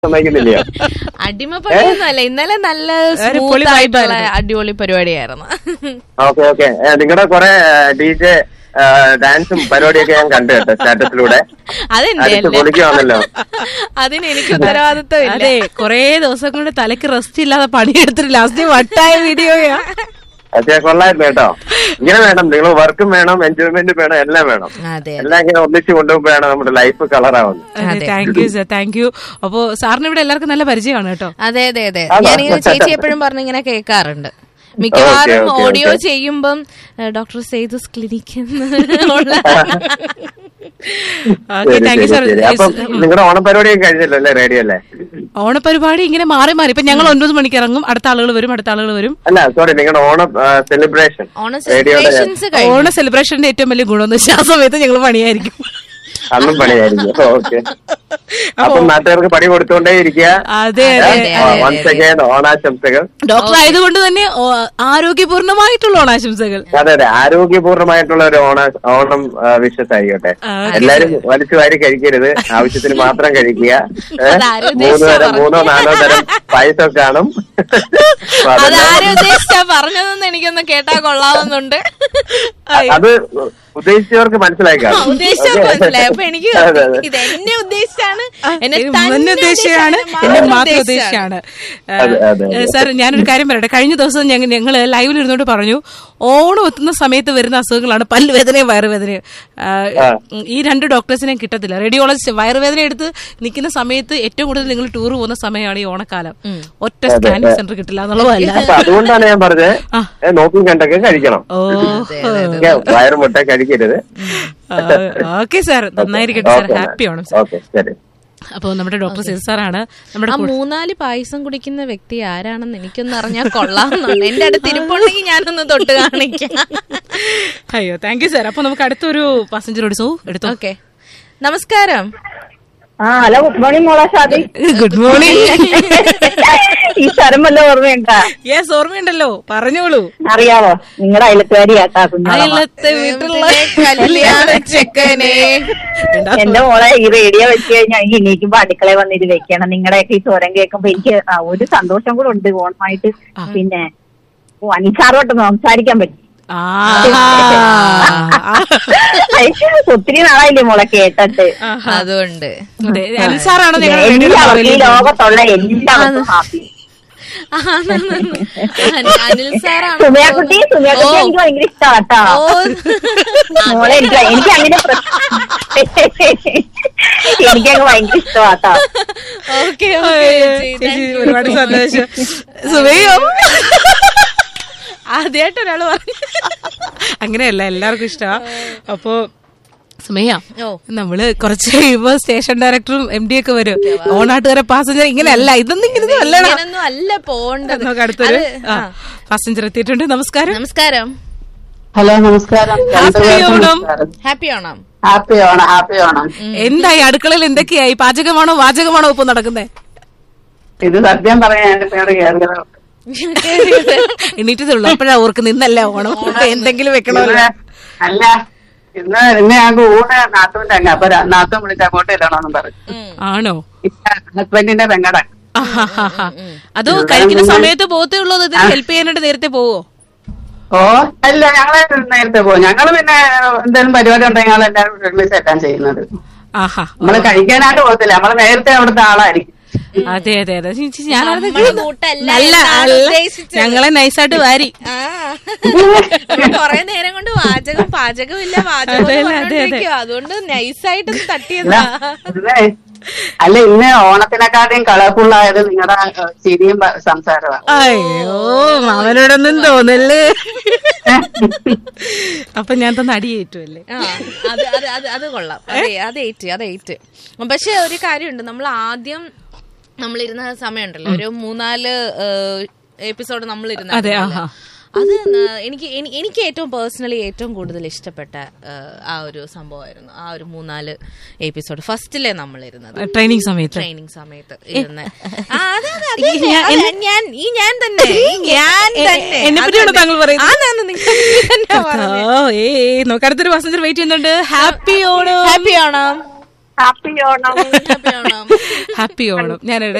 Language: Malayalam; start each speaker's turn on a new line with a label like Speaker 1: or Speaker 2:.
Speaker 1: സമ്മതിക്കുന്നില്ലയോ
Speaker 2: അടിമപ്പണിയൊന്നുമല്ല ഇന്നലെ നല്ല
Speaker 3: ഒരു പൊളി
Speaker 2: സ്മൂത്ത് ആയിട്ടുള്ള
Speaker 3: vibe
Speaker 2: അടിപൊളി പരിപാടിയായിരുന്നു
Speaker 1: ഓക്കെ ഓക്കെ നിങ്ങളുടെ കുറെ ഡി ജെ ഡാൻസും പരിപാടിയൊക്കെ ഞാൻ കണ്ടു കേട്ടോ സ്റ്റാറ്റസിലൂടെ
Speaker 2: അതെന്റെ
Speaker 1: അടിച്ച്
Speaker 2: അല്ലേ
Speaker 1: പൊളിക്കുവാണല്ലോ
Speaker 2: അതിന് എനിക്ക് ഉത്തരവാദിത്വം ഇല്ല
Speaker 3: അതെ കൊറേ ദിവസം കൊണ്ട് തലയ്ക്ക് റെസ്റ്റ് ഇല്ലാതെ പണിയെടുത്തിട്ട് ലാസ്റ്റ് വട്ടായ വീഡിയോയാ
Speaker 1: പക്ഷേ കൊള്ളായിരുന്നു കേട്ടോ ഇങ്ങനെ വേണം നിങ്ങൾ വർക്കും വേണം എൻജോയ്മെന്റും വേണം എല്ലാം വേണം
Speaker 2: അതെ
Speaker 1: എല്ലാം ഇങ്ങനെ ഒന്നിച്ച് കൊണ്ടുപോകുമ്പോഴാണ് നമ്മുടെ ലൈഫ് കളറാവുന്നത്
Speaker 2: അതെ.
Speaker 3: Thank you sir thank you അപ്പോ സാറിന് ഇവിടെ എല്ലാവർക്കും നല്ല പരിചയമാണ് കേട്ടോ
Speaker 2: അതെ അതെ അതെ
Speaker 1: ആണോ?
Speaker 2: ഞാനിങ്ങനെ ചേച്ചി എപ്പോഴും പറഞ്ഞ് ഇങ്ങനെ കേൾക്കാറുണ്ട് മിക്കവാറും
Speaker 1: ഓക്കേ, ഓക്കേ,
Speaker 2: ഓഡിയോ
Speaker 1: ഓക്കേ.
Speaker 2: ചെയ്യുമ്പം doctor Sethu's clinic
Speaker 3: okay thank you sir
Speaker 1: അപ്പൊ നിങ്ങളുടെ ഓണപരിപാടിയൊക്കെ കഴിഞ്ഞല്ലോ അല്ലേ റേഡിയോ അല്ലേ
Speaker 3: ഓണപരിപാടി ഇങ്ങനെ മാറി മാറി ഇപ്പൊ ഞങ്ങൾ ഒൻപത് മണിക്ക് ഇറങ്ങും അടുത്ത ആളുകൾ വരും അടുത്ത ആളുകൾ വരും
Speaker 1: അല്ല സോറി നിങ്ങളുടെ ഓണം സെലിബ്രേഷൻ
Speaker 2: ഓണ
Speaker 1: റേഡിയോയുടെ
Speaker 2: സെലിബ്രേഷൻസ് കഴിഞ്ഞു
Speaker 3: ഓണ സെലിബ്രേഷന്റെ ഏറ്റവും വലിയ ഗുണം എന്ന് വെച്ചാൽ ആ സമയത്ത് ഞങ്ങൾ പണിയായിരിക്കും
Speaker 1: അന്നും പണിയായിരിക്കും ഓക്കെ അപ്പൊ നാട്ടുകാർക്ക് പണി കൊടുത്തുകൊണ്ടേ ഇരിക്കുക
Speaker 3: അതെ അതെ
Speaker 1: വൺസ് അഗൈൻ ഓണാശംസകൾ
Speaker 3: ഡോക്ടർ ആയതുകൊണ്ട് തന്നെ ഓ- ആരോഗ്യപൂർണമായിട്ടുള്ള ഓണാശംസകൾ
Speaker 1: അതെ അതെ ആരോഗ്യപൂർണമായിട്ടുള്ള ഒരു ഓണ ഓണം വിഷസ് ആയിക്കോട്ടെ
Speaker 3: ആ,
Speaker 1: എല്ലാരും വലിച്ചു വാരി കഴിക്കരുത് ആവശ്യത്തിന് മാത്രം കഴിക്കുക ഏ?
Speaker 2: അതാരും
Speaker 1: മൂന്ന്
Speaker 2: ഉദ്ദേശിച്ചാ
Speaker 1: തരം മൂന്നോ നാലോ തരം പായസം കാണും അപ്പൊ അതെല്ലാം-
Speaker 2: അതാരും ഉദ്ദേശിച്ചാ പറഞ്ഞതെന്ന് എനിക്കൊന്ന് കേട്ടാ കൊള്ളാവുന്നുണ്ട്
Speaker 1: അത് ഉദ്ദേശിച്ചവർക്ക് മനസ്സിലായി കാണും
Speaker 2: ഉദ്ദേശിച്ചവർക്ക് മനസ്സിലായി അപ്പൊ എനിക്ക്
Speaker 1: അതെ, അതെ.
Speaker 2: ഇത് എന്നെ ഉദ്ദേശിച്ചാണ് എന്നെ
Speaker 3: ഇത്
Speaker 2: തന്നെ
Speaker 3: മുന്നെ ഉദ്ദേശിച്ചാണ്
Speaker 2: ഉദ്ദേശിച്ചാണ്,
Speaker 3: എന്നെ
Speaker 2: മാത്രം
Speaker 3: മാത്രം
Speaker 2: ഉദ്ദേശിച്ചാണ്.
Speaker 3: ഉദ്ദേശിച്ചാണ്
Speaker 1: അതെ, അതെ, അതെ.
Speaker 3: സാർ ഞാനൊരു കാര്യം പറയട്ടെ കഴിഞ്ഞ ദിവസം ഞങ്ങൾ ഞങ്ങൾ ലൈവിൽ ഇരുന്നോണ്ട് പറഞ്ഞു ഓണം എത്തുന്ന സമയത്ത് വരുന്ന അസുഖങ്ങളാണ് പല്ലുവേദനയും വയറുവേദനയും ആ,
Speaker 1: ആ.
Speaker 3: ഈ രണ്ട് ഡോക്ടേഴ്സിനെയും കിട്ടത്തില്ല റേഡിയോളജിസ്റ്റ് വയറുവേദന എടുത്ത് നിൽക്കുന്ന സമയത്ത് ഏറ്റവും കൂടുതൽ നിങ്ങൾ ടൂർ പോകുന്ന സമയമാണ് ഈ ഓണക്കാലം ഒറ്റ സ്കാനിങ് സെന്റർ കിട്ടില്ല എന്നുള്ളതല്ല
Speaker 1: അപ്പൊ അതുകൊണ്ടാണ് ഞാൻ പറഞ്ഞത്
Speaker 3: ആ.
Speaker 1: ഏ, നോക്കി കണ്ടൊക്കെ കഴിക്കണം
Speaker 3: ഓ
Speaker 1: വയറ് മുട്ട കഴിക്കരുത്
Speaker 3: ഓക്കെ സാർ നന്നായിരിക്കട്ടെ സാർ
Speaker 1: ഓക്കെ,
Speaker 3: ഹാപ്പി ആവണം സാർ
Speaker 1: ഓക്കെ ശരി
Speaker 3: അപ്പോൾ നമ്മുടെ ഡോക്ടർ സിൽ സാറാണ് നമ്മുടെ
Speaker 2: ആ മൂന്നാല് പായസം കുടിക്കുന്ന വ്യക്തി ആരാണെന്ന് എനിക്കൊന്ന് അറിഞ്ഞാൽ കൊള്ളാമെന്നുണ്ട് എന്റെ അടുത്ത് ഇരിപ്പുണ്ടെങ്കിൽ ഞാനൊന്ന് തൊട്ട് കാണിക്കാം
Speaker 3: അയ്യോ താങ്ക് യു സാർ അപ്പൊ നമുക്ക് അടുത്തൊരു പാസഞ്ചർ ഓടിസോ എടുത്തോ
Speaker 2: ഓക്കെ നമസ്കാരം
Speaker 4: ആ ഹലോ ഗുഡ് മോർണിംഗ് മോളെ ഷാദി
Speaker 3: ഗുഡ് മോർണിംഗ്
Speaker 4: ഈ സ്ഥലം വല്ല ഓർമ്മയുണ്ടാ
Speaker 3: യെസ് ഓർമ്മയുണ്ടല്ലോ പറഞ്ഞോളൂ
Speaker 4: അറിയാവോ നിങ്ങളുടെ അയലത്തുകാരിയാട്ടാ കുഞ്ഞോളെ
Speaker 3: അയലത്തെ വീട്ടിലുള്ള
Speaker 2: കല്യാണ ചെക്കനെ
Speaker 4: എന്റെ മോളെ ഈ റേഡിയോ വെച്ച് കഴിഞ്ഞാൽ എനിക്ക് എണീക്കുമ്പോ അടുക്കളയിൽ വന്നിട്ട് വെക്കണം നിങ്ങളുടെയൊക്കെ ഈ സ്വരം കേൾക്കുമ്പോ എനിക്ക് ആ ഒരു സന്തോഷം കൂടെ ഉണ്ട് ഓണമായിട്ട് പിന്നെ ഓ അനിസാറോട്ട് സംസാരിക്കാൻ പറ്റി
Speaker 3: ആ
Speaker 4: ഒത്തിരി നാളായില്ലേ മോളെ കേട്ടിട്ട്
Speaker 2: അതുകൊണ്ട്
Speaker 3: അതെ അനിൽ സാറാണ് ഞങ്ങളുടെ റേഡിയോയുടെ
Speaker 4: എല്ലാവർക്കും ഈ
Speaker 3: പുറകിൽ
Speaker 4: ലോകത്തുള്ള എല്ലാവർക്കും ഹാപ്പി
Speaker 2: അനി- അനിൽ സാറാണ്
Speaker 4: സുമയക്കുട്ടി സുമയക്കുട്ടി എനിക്ക് ഭയങ്കര ഇഷ്ടമാട്ടോ
Speaker 2: ഓ
Speaker 4: മോളെ എനിക്ക് എനിക്ക് അങ്ങനെ എനിക്കങ്ങ് ഭയങ്കര ഇഷ്ടമാട്ടോ
Speaker 2: ഓക്കെ
Speaker 3: ചേച്ചി ഒരുപാട് സന്തോഷം സുമയോ
Speaker 2: ആദ്യമായിട്ട് ഒരാള് പറഞ്ഞു
Speaker 3: അങ്ങനെയല്ല എല്ലാവർക്കും ഇഷ്ടമാ അപ്പോ സുമയ്യ
Speaker 2: ഓ.
Speaker 3: നമ്മള് കുറച്ച് കഴിയുമ്പോ സ്റ്റേഷൻ ഡയറക്ടറും എം ഡി ഒക്കെ വരും ഓണാട്ടുകാരെ പാസഞ്ചർ ഇങ്ങനെയല്ല ഇതൊന്നും ഇങ്ങനെ അല്ലടാ
Speaker 2: ഇങ്ങനൊന്നും അല്ല പോണ്ടത്
Speaker 3: നമുക്ക് അടുത്തൊരു
Speaker 2: അത്, ആ.
Speaker 3: പാസഞ്ചർ എത്തിയിട്ടുണ്ട് നമസ്കാരം
Speaker 2: നമസ്കാരം
Speaker 5: ഹലോ നമസ്കാരം
Speaker 3: ഹാപ്പി ഓണം
Speaker 2: ഹാപ്പി ആണോ
Speaker 5: ഹാപ്പി ഓണം ഹാപ്പി ഓണം
Speaker 3: എന്തായി അടുക്കളയിൽ എന്തൊക്കെയായി പാചകമാണോ വാചകമാണോ ഇപ്പൊ നടക്കുന്നത്
Speaker 5: ഇത് സത്യം പറയാൻ എന്റെ പേര് കേരളം
Speaker 3: എണീറ്റതുള്ളൂ അപ്പോഴാ ഓർക്കുന്നത് ഇന്നല്ല ഓണം എന്തെങ്കിലും വെക്കണമല്ലോ
Speaker 5: ഇന്ന് അല്ല ഇന്ന് ഇന്ന് ഞങ്ങൾക്ക് ഊണ് നാത്തൂന്റെ അങ്ങ് അപ്പൊ ര- നാത്തൂൻ വിളിച്ച് അങ്ങോട്ട് ചെല്ലണമെന്നും പറഞ്ഞു
Speaker 3: ആണോ
Speaker 5: ഇപ്പൊ ഹസ്ബൻഡിന്റെ പെങ്ങട
Speaker 3: ആഹാഹാഹാ. അതോ കഴിക്കുന്ന സമയത്ത് പോത്തേ ഉള്ളൂ അത് ഇതിന് ഹെൽപ്പ് ചെയ്യാനായിട്ട് നേരത്തെ പോവോ
Speaker 5: ഓ അല്ല ഞങ്ങള് നേരത്തെ പോകും ഞങ്ങള് പിന്നെ എന്തെങ്കിലും പരിപാടി ഉണ്ടെങ്കിൽ ഞങ്ങൾ എല്ലാവരും റിലീസ് എത്താൻ ചെയ്യുന്നത്
Speaker 3: ആഹാ
Speaker 5: നമ്മള് കഴിക്കാനായിട്ട് പോകത്തില്ല നമ്മള് നേരത്തെ അവിടുത്തെ ആളായിരിക്കും
Speaker 3: അതെ അതെ അതെ ചേച്ചി, ഞാൻ അവിടെ
Speaker 2: നമ്മളെ
Speaker 3: നിൽക്കുന്നു.
Speaker 2: കൂട്ടല്ല
Speaker 3: നല്ല
Speaker 2: എന്നാണ്
Speaker 3: അല്ല.
Speaker 2: ഉദ്ദേശിച്ചത്.
Speaker 3: ഞങ്ങളെ നൈസായിട്ട് വാരി
Speaker 2: ആ കൊറേ നേരം കൊണ്ട് വാചകം പാചകം ഇല്ല വാചകം
Speaker 3: അതെ,
Speaker 2: എന്ന്
Speaker 3: അതെ, അതെ.
Speaker 2: പറഞ്ഞോണ്ടിരിക്കുവാ. അതുകൊണ്ട് നൈസായിട്ട് തട്ടിയതാ
Speaker 5: ഇന്ന് അല്ല ഇന്ന് ഓണത്തിനെക്കാട്ടിയും കളർഫുൾ ആയത് നിങ്ങളുടെ ചിരിയും പ- സംസാരമാണ്
Speaker 3: അയ്യോ മാമനോടൊന്നും തോന്നല്ലേ അപ്പൊ ഞാൻ തന്നെ അടിയേറ്റുമല്ലേ
Speaker 2: ആ അത് അത് അത് അത് കൊള്ളാം അതെ അത് ഏറ്റ് അത് ഏറ്റ് പക്ഷെ ഒരു കാര്യമുണ്ട് നമ്മൾ ആദ്യം നമ്മളിരുന്ന സമയമുണ്ടല്ലോ ഒരു മൂന്നാല് എപ്പിസോഡ് നമ്മൾ ഇരുന്ന
Speaker 3: അതെ, ആഹാ.
Speaker 2: അത് ന- എനിക്ക് എനി- എനിക്ക് ഏറ്റവും പേഴ്സണലി ഏറ്റവും കൂടുതൽ ഇഷ്ടപ്പെട്ട ആ, ആ ഒരു സംഭവമായിരുന്നു ആ ഒരു മൂന്നാല് എപ്പിസോഡ് ഫസ്റ്റിലെ നമ്മൾ ഇരുന്നത്
Speaker 3: ട്രെയിനിങ് സമയത്ത്
Speaker 2: ട്രെയിനിങ് സമയത്ത് ഇരുന്ന ആ, അതെ, അതെ, അതെ, അതെ. അതെ, ഞാൻ ഈ ഞാൻ തന്നെ ഈ ഞാൻ തന്നെ
Speaker 3: എന്നെ പറ്റിയാണോ താങ്കൾ പറയുന്നത്?
Speaker 2: ആന്നാന്ന് നിങ്ങൾ തന്നെ
Speaker 3: ഓ ഏ നമുക്ക് അടുത്തൊരു പാസഞ്ചർ വെയിറ്റ് ചെയ്യുന്നുണ്ട് ഹാപ്പി ഓണം
Speaker 2: ഹാപ്പി ആണോ
Speaker 4: happy Onam
Speaker 2: happy Onam
Speaker 3: happy Onam ഞാൻ